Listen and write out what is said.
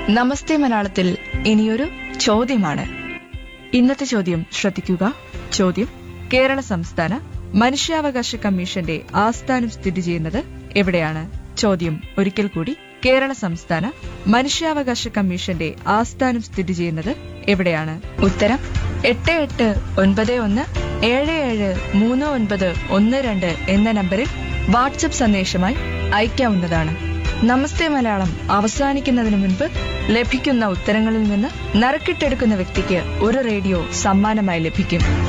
നമസ്തേ മലയാളത്തിൽ ഇനിയൊരു ചോദ്യമാണ് ഇന്നത്തെ ചോദ്യം ശ്രദ്ധിക്കുക ചോദ്യം കേരള സംസ്ഥാന മനുഷ്യാവകാശ കമ്മീഷന്റെ ആസ്ഥാനം സ്ഥിതി ചെയ്യുന്നത് എവിടെയാണ് ചോദ്യം ഒരിക്കൽ കൂടി കേരള സംസ്ഥാന മനുഷ്യാവകാശ കമ്മീഷന്റെ ആസ്ഥാനം സ്ഥിതി ചെയ്യുന്നത് എവിടെയാണ് ഉത്തരം എട്ട് എട്ട് ഒൻപത് ഒന്ന് ഏഴ് ഏഴ് മൂന്ന് ഒൻപത് ഒന്ന് രണ്ട് എന്ന നമ്പറിൽ വാട്സപ്പ് സന്ദേശമായി അയക്കാവുന്നതാണ് നമസ്തേ മലയാളം അവസാനിക്കുന്നതിന് മുൻപ് ലഭിക്കുന്ന ഉത്തരങ്ങളിൽ നിന്ന് നറുക്കിട്ടെടുക്കുന്ന വ്യക്തിക്ക് ഒരു റേഡിയോ സമ്മാനമായി ലഭിക്കും